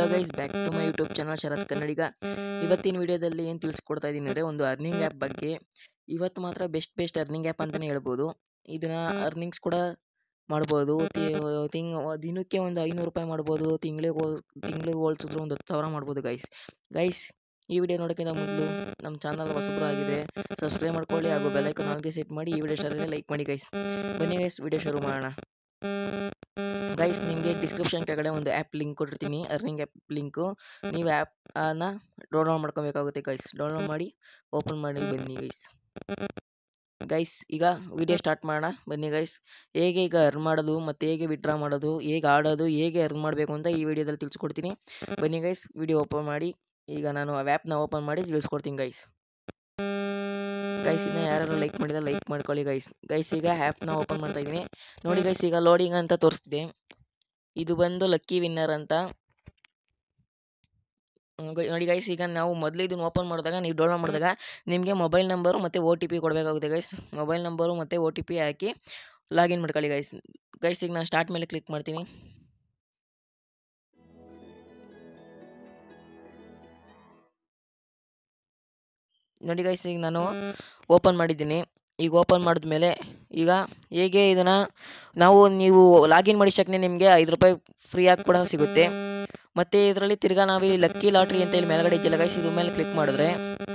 hello guys back to my YouTube channel Sharath Kannadiga ಇವತ್ತಿನ ವಿಡಿಯೋದಲ್ಲಿ ಏನು ತಿಳಿಸ್ಕೊಡ್ತಾ ಇದ್ದೀನಿ ಅಂದರೆ ಒಂದು ಅರ್ನಿಂಗ್ ಆ್ಯಪ್ ಬಗ್ಗೆ ಇವತ್ತು ಮಾತ್ರ ಬೆಸ್ಟ್ ಬೆಸ್ಟ್ ಅರ್ನಿಂಗ್ ಆ್ಯಪ್ ಅಂತಲೇ ಹೇಳ್ಬೋದು ಇದನ್ನು ಅರ್ನಿಂಗ್ಸ್ ಕೂಡ ಮಾಡ್ಬೋದು ತಿಂಗ್ ದಿನಕ್ಕೆ ಒಂದು ಐನೂರು ರೂಪಾಯಿ ಮಾಡ್ಬೋದು ತಿಂಗಳಿಗೆ ತಿಂಗಳಿಗೆ ಹೋಲ್ಸಿದ್ರೆ ಒಂದು ಹತ್ತು ಸಾವಿರ ಮಾಡ್ಬೋದು ಗೈಸ್ ಗೈಸ್ ಈ ವಿಡಿಯೋ ನೋಡೋಕ್ಕಿಂತ ಮೊದಲು ನಮ್ಮ ಚಾನಲ್ ಹೊಸಬ್ರು ಆಗಿದೆ ಸಬ್ಸ್ಕ್ರೈಬ್ ಮಾಡ್ಕೊಳ್ಳಿ ಹಾಗೂ ಬೆಲ್ಲೈಕನ್ ಆಲ್ಗೆ ಸೆಟ್ ಮಾಡಿ ಈ ವಿಡಿಯೋ ಶೇರ್ ಲೈಕ್ ಮಾಡಿ ಗೈಸ್ ಬನ್ನಿ ಗೈಸ್ ವಿಡಿಯೋ ಶುರು ಮಾಡೋಣ ಗೈಸ್ ನಿಮಗೆ ಡಿಸ್ಕ್ರಿಪ್ಷನ್ ಕೆಳಗಡೆ ಒಂದು ಆ್ಯಪ್ ಲಿಂಕ್ ಕೊಟ್ಟಿರ್ತೀನಿ ಅರ್ನಿಂಗ್ ಆ್ಯಪ್ ಲಿಂಕು ನೀವು ಆ್ಯಪನ್ನು ಡೌನ್ಲೋಡ್ ಮಾಡ್ಕೋಬೇಕಾಗುತ್ತೆ ಗೈಸ್ ಡೌನ್ಲೋಡ್ ಮಾಡಿ ಓಪನ್ ಮಾಡಿ ಬನ್ನಿ ಗೈಸ್ ಗೈಸ್ ಈಗ ವಿಡಿಯೋ ಸ್ಟಾರ್ಟ್ ಮಾಡೋಣ ಬನ್ನಿ ಗೈಸ್ ಹೇಗೆ ಈಗ ಅರ್ನ್ ಮಾಡೋದು ಮತ್ತು ಹೇಗೆ ವಿಡ್ರಾ ಮಾಡೋದು ಹೇಗೆ ಆಡೋದು ಹೇಗೆ ಅರ್ನ್ ಮಾಡಬೇಕು ಅಂತ ಈ ವಿಡಿಯೋದಲ್ಲಿ ತಿಳಿಸ್ಕೊಡ್ತೀನಿ ಬನ್ನಿ ಗೈಸ್ ವಿಡಿಯೋ ಓಪನ್ ಮಾಡಿ ಈಗ ನಾನು ಆ ಆ್ಯಪ್ನ ಓಪನ್ ಮಾಡಿ ತಿಳಿಸ್ಕೊಡ್ತೀನಿ ಗೈಸ್ ಗೈಸ್ ಇನ್ನು ಯಾರು ಲೈಕ್ ಮಾಡಿದ್ರೆ ಲೈಕ್ ಮಾಡ್ಕೊಳ್ಳಿ ಗೈಸ್ ಗೈಸ್ ಈಗ ಆ್ಯಪ್ನ ಓಪನ್ ಮಾಡ್ತಾ ಇದ್ದೀನಿ ನೋಡಿ ಗೈಸ್ ಈಗ ಲೋಡಿಂಗ್ ಅಂತ ತೋರಿಸ್ತಿದೆ ಇದು ಬಂದು ಲಕ್ಕಿ ವಿನ್ನರ್ ಅಂತ ಹ್ಮ್, ಗೈ- ನೋಡಿ ಗೈಸ್ ಈಗ ನಾವು ಮೊದಲು ಇದನ್ನು ಓಪನ್ ಮಾಡಿದಾಗ ನೀವು ಡೌನ್ಲೋಡ್ ಮಾಡಿದಾಗ ನಿಮಗೆ ಮೊಬೈಲ್ ನಂಬರು ಮತ್ತು ಓ ಟಿ ಪಿ ಕೊಡಬೇಕಾಗುತ್ತೆ ಗೈಸ್ ಮೊಬೈಲ್ ನಂಬರು ಮತ್ತು ಓ ಟಿ ಪಿ ಹಾಕಿ ಲಾಗಿನ್ ಮಾಡ್ಕೊಳ್ಳಿ ಗೈಸ್ ಗೈಸ್ ಈಗ ನಾನು ಸ್ಟಾರ್ಟ್ ಮೇಲೆ ಕ್ಲಿಕ್ ಮಾಡ್ತೀನಿ ನೋಡಿ ಗೈಸ್ ಈಗ ನಾನು ಓಪನ್ ಮಾಡಿದ್ದೀನಿ ಈಗ ಓಪನ್ ಮಾಡಿದ್ಮೇಲೆ ಈಗ ಹೇಗೆ ಇದನ್ನು ನಾವು ನೀವು ಲಾಗಿನ್ ಮಾಡಿದ ನಿಮಗೆ ಐದು ರೂಪಾಯಿ ಫ್ರೀಯಾಗಿ ಕೂಡ ಸಿಗುತ್ತೆ ಮತ್ತು ಇದರಲ್ಲಿ ತಿರ್ಗಾ ನಾವು ಈ ಲಕ್ಕಿ ಲಾಟ್ರಿ ಅಂತ ಇಲ್ಲಿ ಮೇಲ್ಗಡೆ ಇದೆಯಲ್ಲ ಗೈಸ್ ಇದ್ರ ಮೇಲೆ ಕ್ಲಿಕ್ ಮಾಡಿದ್ರೆ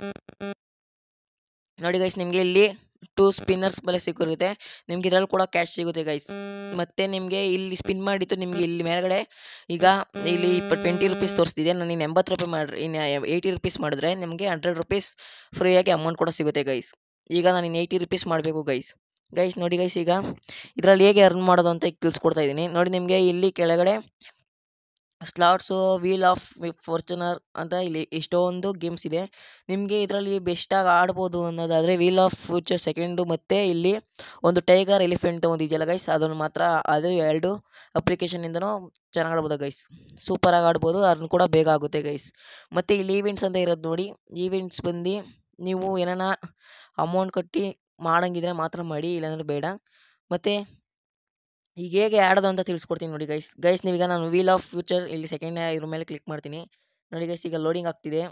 ನೋಡಿ ಗೈಸ್ ನಿಮಗೆ ಇಲ್ಲಿ ಟೂ ಸ್ಪಿನ್ನರ್ಸ್ ಬೆಲೆ ಸಿಕ್ಕಿರುತ್ತೆ ನಿಮ್ಗೆ ಇದರಲ್ಲಿ ಕೂಡ ಕ್ಯಾಶ್ ಸಿಗುತ್ತೆ ಗೈಸ್ ಮತ್ತು ನಿಮಗೆ ಇಲ್ಲಿ ಸ್ಪಿನ್ ಮಾಡಿತ್ತು ನಿಮಗೆ ಇಲ್ಲಿ ಮೇಲ್ಗಡೆ ಈಗ ಇಲ್ಲಿ ಇಪ್ಪ ಟ್ವೆಂಟಿ ರುಪೀಸ್ ತೋರಿಸ್ತಿದೆ ನಾನು ಇನ್ನು ಎಂಬತ್ತು ರೂಪಾಯಿ ಮಾಡ್ರಿ ಇನ್ನು ಏಯ್ಟಿ ರುಪೀಸ್ ಮಾಡಿದ್ರೆ ನಿಮಗೆ ಹಂಡ್ರೆಡ್ ರುಪೀಸ್ ಫ್ರೀಯಾಗಿ ಅಮೌಂಟ್ ಕೂಡ ಸಿಗುತ್ತೆ ಗೈಸ್ ಈಗ ನಾನು ಇನ್ನು ಏಯ್ಟಿ ರುಪೀಸ್ ಮಾಡಬೇಕು ಗೈಸ್ ಗೈಸ್ ನೋಡಿ ಗೈಸ್ ಈಗ ಇದರಲ್ಲಿ ಹೇಗೆ ಅರ್ನ್ ಮಾಡೋದು ಅಂತ ಈಗ ತಿಳಿಸ್ಕೊಡ್ತಾ ಇದ್ದೀನಿ ನೋಡಿ ನಿಮಗೆ ಇಲ್ಲಿ ಕೆಳಗಡೆ ಸ್ಲಾಟ್ಸು ವೀಲ್ ಆಫ್ ಫಾರ್ಚುನರ್ ಅಂತ ಇಲ್ಲಿ ಎಷ್ಟೊಂದು ಗೇಮ್ಸ್ ಇದೆ ನಿಮಗೆ ಇದರಲ್ಲಿ ಬೆಸ್ಟಾಗಿ ಆಡ್ಬೋದು ಅನ್ನೋದಾದರೆ ವೀಲ್ ಆಫ್ ಫ್ಯೂಚರ್ ಸೆಕೆಂಡು ಮತ್ತು ಇಲ್ಲಿ ಒಂದು ಟೈಗರ್ ಎಲಿಫೆಂಟ್ ಒಂದು ಇದೆಯಲ್ಲ ಗೈಸ್ ಅದನ್ನು ಮಾತ್ರ ಅದು ಎರಡು ಅಪ್ಲಿಕೇಶನಿಂದನೂ ಚೆನ್ನಾಗಿ ಆಡ್ಬೋದು ಗೈಸ್ ಸೂಪರಾಗಿ ಆಡ್ಬೋದು ಅದನ್ನು ಕೂಡ ಬೇಗ ಆಗುತ್ತೆ ಗೈಸ್ ಮತ್ತು ಇಲ್ಲಿ ಈವೆಂಟ್ಸ್ ಅಂತ ಇರೋದು ನೋಡಿ ಈವೆಂಟ್ಸ್ ಬಂದು ನೀವು ಏನಾನ ಅಮೌಂಟ್ ಕಟ್ಟಿ ಮಾಡಂಗಿದ್ರೆ ಮಾತ್ರ ಮಾಡಿ ಇಲ್ಲಾಂದ್ರೆ ಬೇಡ ಮತ್ತು ಈಗ ಹೇಗೆ ಆಡೋದು ಅಂತ ತಿಳಿಸ್ಕೊಡ್ತೀನಿ ನೋಡಿ ಗೈಸ್ ಗೈಸ್ ನೀವೀಗ ನಾನು ವೀಲ್ ಆಫ್ ಫ್ಯೂಚರ್ ಇಲ್ಲಿ ಸೆಕೆಂಡ್ ಇದ್ರ ಮೇಲೆ ಕ್ಲಿಕ್ ಮಾಡ್ತೀನಿ ನೋಡಿ ಗೈಸ್ ಈಗ ಲೋಡಿಂಗ್ ಆಗ್ತಿದೆ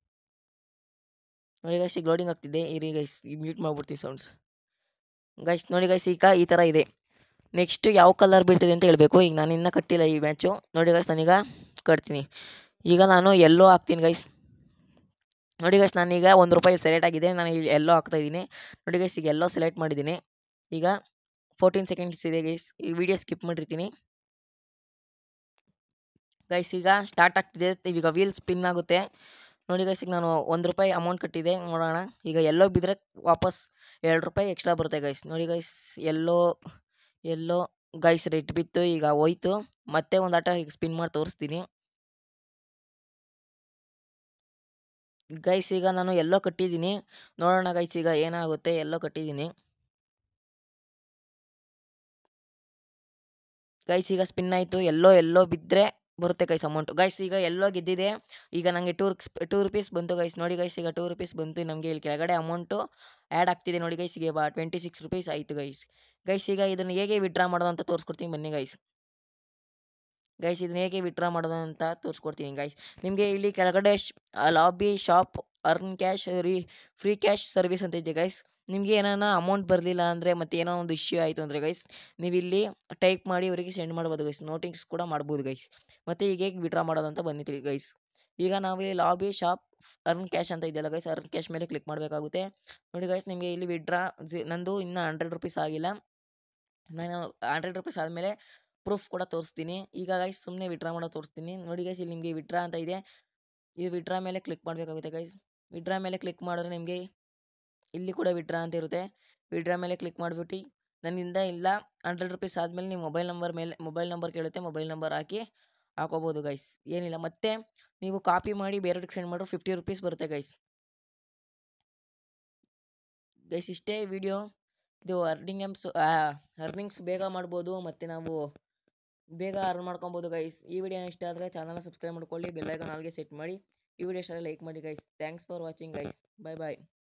ನೋಡಿ ಗೈಸ್ ಈಗ ಲೋಡಿಂಗ್ ಆಗ್ತಿದೆ ಇರಿ ಗೈಸ್ ಈಗ ಮ್ಯೂಟ್ ಮಾಡ್ಬಿಡ್ತೀನಿ ಸೌಂಡ್ಸ್ ಗೈಸ್ ನೋಡಿ ಗೈಸ್ ಈಗ ಈ ಥರ ಇದೆ ನೆಕ್ಸ್ಟ್ ಯಾವ ಕಲರ್ ಬೀಳ್ತಿದೆ ಅಂತ ಹೇಳಬೇಕು ಈಗ ನಾನು ಇನ್ನೂ ಕಟ್ಟಿಲ್ಲ ಈ ಮ್ಯಾಚು ನೋಡಿ ಗೈಸ್ ನಾನೀಗ ಕಟ್ತೀನಿ ಈಗ ನಾನು ಎಲ್ಲೋ ಹಾಕ್ತೀನಿ ಗೈಸ್ ನೋಡಿ ಗೈಸ್ ನಾನೀಗ ಒಂದು ರೂಪಾಯಿ ಸೆಲೆಕ್ಟ್ ಆಗಿದೆ ನಾನು ಇಲ್ಲಿ ಎಲ್ಲೋ ಹಾಕ್ತಾ ಇದ್ದೀನಿ ನೋಡಿ ಗೈಸ್ ಈಗ ಎಲ್ಲೋ ಸೆಲೆಕ್ಟ್ ಮಾಡಿದ್ದೀನಿ ಈಗ ಫೋರ್ಟೀನ್ ಸೆಕೆಂಡ್ಸ್ ಇದೆ ಗೈಸ್ ಈ ವಿಡಿಯೋ ಸ್ಕಿಪ್ ಮಾಡಿರ್ತೀನಿ ಗೈಸ್ ಈಗ ಸ್ಟಾರ್ಟ್ ಆಗ್ತಿದೆ ಈಗ ವೀಲ್ ಸ್ಪಿನ್ ಆಗುತ್ತೆ ನೋಡಿ ಗೈಸ್ ಈಗ ನಾನು ಒಂದು ರೂಪಾಯಿ ಅಮೌಂಟ್ ಕಟ್ಟಿದೆ ನೋಡೋಣ ಈಗ ಎಲ್ಲೋ ಬಿದ್ದರೆ ವಾಪಸ್ ಎರಡು ರೂಪಾಯಿ ಎಕ್ಸ್ಟ್ರಾ ಬರುತ್ತೆ ಗೈಸ್ ನೋಡಿ guys yellow yellow guys red ಬಿತ್ತು ಈಗ ಹೋಯ್ತು ಮತ್ತೆ ಒಂದು ಆಟ ಈಗ ಸ್ಪಿನ್ ಮಾಡಿ ತೋರಿಸ್ತೀನಿ ಗೈಸ್ ಈಗ ನಾನು ಎಲ್ಲೋ ಕಟ್ಟಿದ್ದೀನಿ ನೋಡೋಣ ಗೈಸ್ ಈಗ ಏನಾಗುತ್ತೆ ಎಲ್ಲೋ ಕಟ್ಟಿದ್ದೀನಿ ಗೈಸ್ ಈಗ ಸ್ಪಿನ್ ಆಯಿತು ಎಲ್ಲೋ ಎಲ್ಲೋ ಬಿದ್ದರೆ ಬರುತ್ತೆ ಗೈಸ್ ಅಮೌಂಟ್ ಗೈಸ್ ಈಗ ಎಲ್ಲೋ ಗೆದ್ದಿದೆ ಈಗ ನನಗೆ ಟೂ ರುಕ್ಸ್ ಟೂ ರುಪೀಸ್ ಬಂತು ಗೈಸ್ ನೋಡಿ ಗೈಸ್ ಈಗ ಟೂ ರುಪೀಸ್ ಬಂತು ನಮಗೆ ಇಲ್ಲಿ ಕೆಳಗಡೆ ಅಮೌಂಟು ಆ್ಯಡ್ ಆಗ್ತಿದೆ ನೋಡಿ ಗೈಸ್ ಈಗ ಬಾ ಟ್ವೆಂಟಿ ಸಿಕ್ಸ್ ರುಪೀಸ್ ಆಯಿತು ಗೈಸ್ ಗೈಸ್ ಈಗ ಇದನ್ನು ಹೇಗೆ ವಿಡ್ರಾ ಮಾಡೋದು ಅಂತ ತೋರಿಸ್ಕೊಡ್ತೀನಿ ಬನ್ನಿ ಗೈಸ್ ಗೈಸ್ ಇದನ್ನ ಹೇಗೆ ವಿಡ್ರಾ ಮಾಡೋದು ಅಂತ ತೋರಿಸ್ಕೊಡ್ತೀನಿ ಗೈಸ್ ನಿಮಗೆ ಇಲ್ಲಿ ಕೆಳಗಡೆ ಲಾಬಿ ಶಾಪ್ ಅರ್ನ್ ಕ್ಯಾಶ್ ರೀ ಫ್ರೀ ಕ್ಯಾಶ್ ಸರ್ವಿಸ್ ಅಂತ ಇದೆ ಗೈಸ್ ನಿಮಗೆ ಏನಾನ ಅಮೌಂಟ್ ಬರಲಿಲ್ಲ ಅಂದರೆ ಮತ್ತೆ ಏನೋ ಒಂದು ಇಶ್ಯೂ ಆಯಿತು ಅಂದರೆ ಗೈಸ್ ನೀವು ಇಲ್ಲಿ ಟೈಪ್ ಮಾಡಿ ಅವರಿಗೆ ಸೆಂಡ್ ಮಾಡ್ಬೋದು ಗೈಸ್ ನೋಟಿಂಗ್ಸ್ ಕೂಡ ಮಾಡ್ಬೋದು ಗೈಸ್ ಮತ್ತು ಈಗ ಹೇಗೆ ವಿಡ್ರಾ ಮಾಡೋದು ಅಂತ ಬಂದಿದ್ದೀವಿ ಗೈಸ್ ಈಗ ನಾವು ಇಲ್ಲಿ ಲಾಬಿ ಶಾಪ್ ಅರ್ನ್ ಕ್ಯಾಶ್ ಅಂತ ಇದೆಯಲ್ಲ ಗೈಸ್ ಅರ್ನ್ ಕ್ಯಾಶ್ ಮೇಲೆ ಕ್ಲಿಕ್ ಮಾಡಬೇಕಾಗುತ್ತೆ ನೋಡಿ ಗೈಸ್ ನಿಮಗೆ ಇಲ್ಲಿ ವಿಡ್ರಾ ಜಿ ನಂದು ಇನ್ನೂ ಹಂಡ್ರೆಡ್ ರುಪೀಸ್ ಆಗಿಲ್ಲ ನಾನು ಹಂಡ್ರೆಡ್ ರುಪೀಸ್ ಆದಮೇಲೆ ಪ್ರೂಫ್ ಕೂಡ ತೋರಿಸ್ತೀನಿ ಈಗ ಗೈಸ್ ಸುಮ್ಮನೆ ವಿಡ್ರಾ ಮಾಡೋದು ತೋರಿಸ್ತೀನಿ ನೋಡಿ ಗೈಸ್ ಇಲ್ಲಿ ನಿಮಗೆ ವಿಡ್ರಾ ಅಂತ ಇದೆ ಈ ವಿಡ್ರಾ ಮೇಲೆ ಕ್ಲಿಕ್ ಮಾಡಬೇಕಾಗುತ್ತೆ ಗೈಸ್ ವಿಡ್ರಾ ಮೇಲೆ ಕ್ಲಿಕ್ ಮಾಡಿದ್ರೆ ನಿಮಗೆ ಇಲ್ಲಿ ಕೂಡ ವಿಡ್ರಾ ಅಂತ ಇರುತ್ತೆ ವಿಡ್ರಾ ಮೇಲೆ ಕ್ಲಿಕ್ ಮಾಡಿಬಿಟ್ಟು ನನ್ನಿಂದ ಇಲ್ಲ ಹಂಡ್ರೆಡ್ ರುಪೀಸ್ ಆದಮೇಲೆ ನೀವು ಮೊಬೈಲ್ ನಂಬರ್ ಮೇಲೆ ಮೊಬೈಲ್ ನಂಬರ್ ಕೇಳುತ್ತೆ ಮೊಬೈಲ್ ನಂಬರ್ ಹಾಕಿ ಹಾಕೋಬೋದು ಗೈಸ್ ಏನಿಲ್ಲ ಮತ್ತೆ ನೀವು ಕಾಪಿ ಮಾಡಿ ಬೇರೆಯವ್ರಿಗೆ ಸೆಂಡ್ ಮಾಡಿದ್ರೆ ಫಿಫ್ಟಿ ರುಪೀಸ್ ಬರುತ್ತೆ ಗೈಸ್ ಗೈಸ್ ಇಷ್ಟೇ ವಿಡಿಯೋ ಇದು ಅರ್ನಿಂಗ್ ಎಮ್ಸ್ ಅರ್ನಿಂಗ್ಸ್ ಬೇಗ ಮಾಡ್ಬೋದು ಮತ್ತು ನಾವು ಬೇಗ ಅರ್ನ್ ಮಾಡ್ಕೊಬೋದು ಗೈಸ್ ಈ ವಿಡಿಯೋ ಇಷ್ಟ ಆದರೆ ಚಾನಲ್ನ ಸಬ್ಸ್ಕ್ರೈಬ್ ಮಾಡ್ಕೊಳ್ಳಿ ಬೆಲ್ಲೈಕನ್ ಆಲ್ಗೆ ಸೆಟ್ ಮಾಡಿ ಈ ವಿಡಿಯೋ ಇಷ್ಟ ಲೈಕ್ ಮಾಡಿ guys thanks for watching guys bye bye